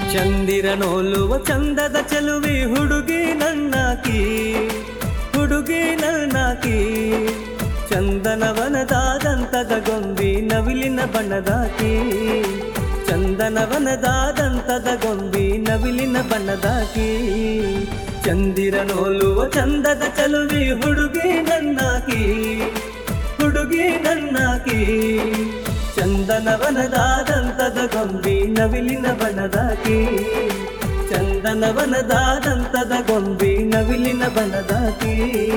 ಚಂದಿರ ನೋಲುವ ಚಂದದ ಚೆಲುವಿ ಹುಡುಗಿ ನನ್ನಾಕಿ ಹುಡುಗಿ ನನ್ನಾಕಿ ಚಂದನವನದಾದಂತದ ಗೊಂಬಿ ನವಿಲಿನ ಬಣ್ಣದಾಕಿ ಚಂದನವನದಾದಂತದ ಗೊಂಬಿ ನವಿಲಿನ ಬಣ್ಣದಾಕಿ ಚಂದಿರ ನೋಲುವ ಚಂದದ ಚೆಲುವಿ ಹುಡುಗಿ ನನ್ನಾಕಿ ಹುಡುಗಿ ನನ್ನಾಕಿ ಚಂದನವನದಾದಂತದ ಗೊಂಬಿ ನವಿಲಿನ ಬಣ್ಣದಾಕಿ ಚಂದನವನದಾದಂತದ ಗೊಂಬಿ ನವಿಲಿನ ಬಣ್ಣದಾಕಿ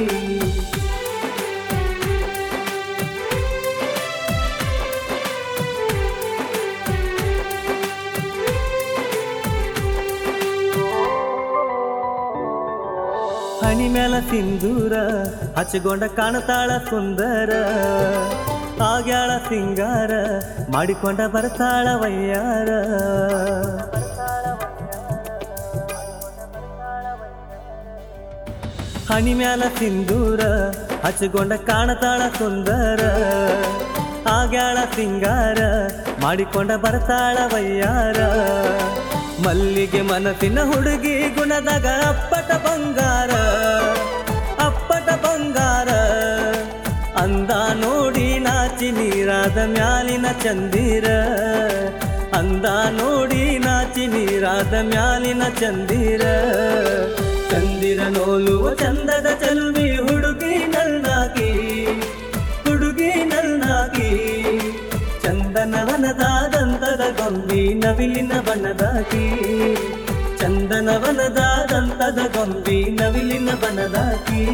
ಹಣಿ ಮೇಲ ಸಿಂಧೂರ ಹಚ್ಚಿಕೊಂಡ ಕಾಣತಾಳ ಸುಂದರ ಆಗ್ಯಾಳ ಸಿಂಗಾರ ಮಾಡಿಕೊಂಡ ಬರ್ತಾಳ ವಯ್ಯಾರ ಹಣಿ ಮ್ಯಾಲ ಸಿಂಧೂರ ಹಚ್ಚಿಕೊಂಡ ಕಾಣತಾಳ ಸುಂದರ ಆಗ್ಯಾಳ ಸಿಂಗಾರ ಮಾಡಿಕೊಂಡ ಬರ್ತಾಳ ವಯ್ಯಾರ ಮಲ್ಲಿಗೆ ಮನಸ್ಸಿನ ಹುಡುಗಿ ಗುಣದಾಗ ಅಪ್ಪಟ ಬಂಗಾರ ಅಪ್ಪಟ ಬಂಗಾರ ಅಂದ ನೋಡಿ ನಾಚಿ ನೀರಾದ ಮ್ಯಾಲಿನ ಚಂದಿರ ಅಂದ ನೋಡಿ ನಾಚಿ ನೀರಾದ ಮ್ಯಾಲಿನ ಚಂದಿರ ಚಂದಿರ ನೋಲುವ ಚಂದದ ಚಲುವಿ ಹುಡುಗಿ ನಲ್ನಾಗಿ ಹುಡುಗಿ ನಲ್ನಾಗಿ ಚಂದನವನದಾದಂತದ ಗೊಂಬಿ ನವಿಲಿನ ಬಣ್ಣದಾಗಿ ಚಂದನವನದಾದಂತದ ಗೊಂಬಿ ನವಿಲಿನ ಬಣ್ಣದಾಗಿ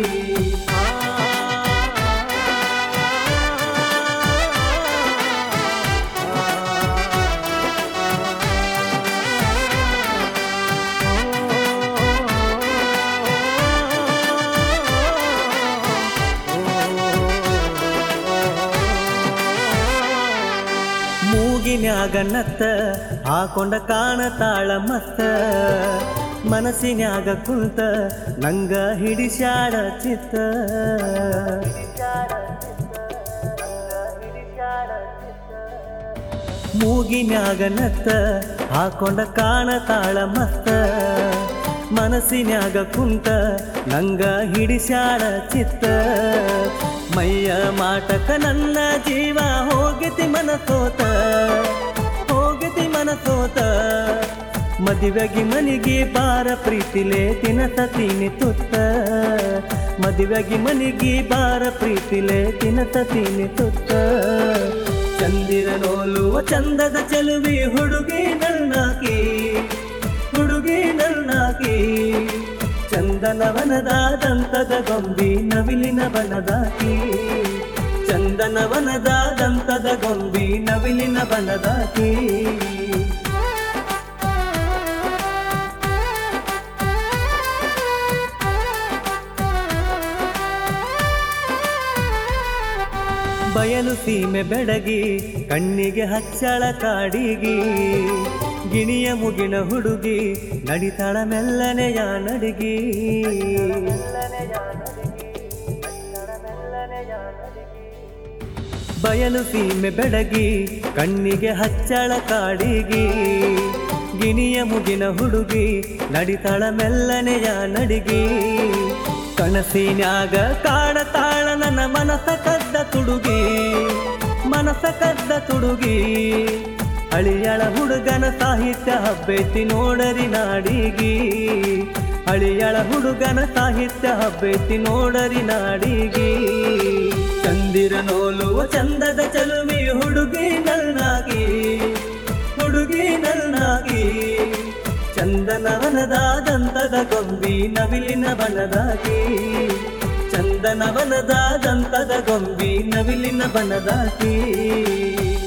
ಮೂಗಿನ್ಯಾಗ ನತ್ತ ಹಾಕೊಂಡ ಕಾಣತಾಳ ಮತ್ತ ಮನಸ್ಸಿನ್ಯಾಗ ಕುಂತ ನಂಗ ಹಿಡಿಸ್ಯಾಡ ಚಿತ್ತ ಮೂಗಿನ್ಯಾಗ ನತ್ತ ಹಾಕೊಂಡ ಕಾಣತಾಳ ಮತ್ತ ಮನಸ್ಸಿನ್ಯಾಗ ಕುಂತ ನಂಗ ಹಿಡಿಸ್ಯಾಡ ಚಿತ್ತ ಮೈಯ ಮಾಟಕ ನನ್ನ ಜೀವ ಹೋಗಿತಿ ಮನಸೋತ ಹೋಗಿತಿ ಮನಸೋತ ಮದುವೆಗೆ ಮನಿಗೆ ಬಾರ ಪ್ರೀತಿಲೆ ತಿನಸ ತೀನಿ ತುತ್ತ ಮದುವೆಗೆ ಮನಿಗೆ ಬಾರ ಪ್ರೀತಿಲೆ ತಿನಸ ತೀನಿ ತುತ್ತ ಚಂದಿರ ನೋಲುವ ಚಂದದ ಚೆಲುವಿ ಹುಡುಗಿ ನಲ್ನಾಕಿ ಹುಡುಗಿ ನಲ್ನಾಕಿ ಚಂದನವನದಾದಂತದ ಗೊಂಬಿ ನವಿಲಿನ ಬಣ್ಣದಾಕಿ ಚಂದನವನದಾದಂತದ ಗೊಂಬಿ ನವಿಲಿನ ಬಣ್ಣದಾಕಿ ಬಯಲು ಸೀಮೆ ಬೆಡಗಿ ಕಣ್ಣಿಗೆ ಹಚ್ಚಳ ಕಾಡಿಗಿ ಗಿಣಿಯ ಮುಗಿನ ಹುಡುಗಿ ನಡಿತಾಳ ಮೆಲ್ಲನೆಯ ನಡಿಗಿ ಬಯಲು ಸೀಮೆ ಬೆಡಗಿ ಕಣ್ಣಿಗೆ ಹಚ್ಚಳ ಕಾಡಿಗಿ ಗಿಣಿಯ ಮುಗಿನ ಹುಡುಗಿ ನಡಿತಾಳ ಮೆಲ್ಲನೆಯ ನಡಿಗಿ ಕನಸಿನ್ಯಾಗ ಕಾಡತಾಳ ನನ್ನ ಮನಸ ಕದ್ದ ತುಡುಗಿ ಮನಸ ಕದ್ದ ತುಡುಗಿ ಅಳಿಯಳ ಹುಡುಗನ ಸಾಹಿತ್ಯ ಹಬ್ಬೈತಿ ನೋಡರಿ ನಾಡಿಗಿ ಅಳಿಯಳ ಹುಡುಗನ ಸಾಹಿತ್ಯ ಹಬ್ಬೈತಿ ನೋಡರಿ ನಾಡಿಗಿ ಚಂದಿರ ನೋಲುವ ಚಂದದ ಚಲುವಿ ಹುಡುಗಿ ನಲ್ನಾಗಿ ಹುಡುಗಿ ನಲ್ನಾಗಿ ಚಂದನವನದಾದಂತದ ಗೊಂಬಿ ನವಿಲಿನ ಬಣ್ಣದಾಗಿ ಚಂದನವನದಾದಂತದ ಗೊಂಬಿ ನವಿಲಿನ ಬಣ್ಣದಾಗಿ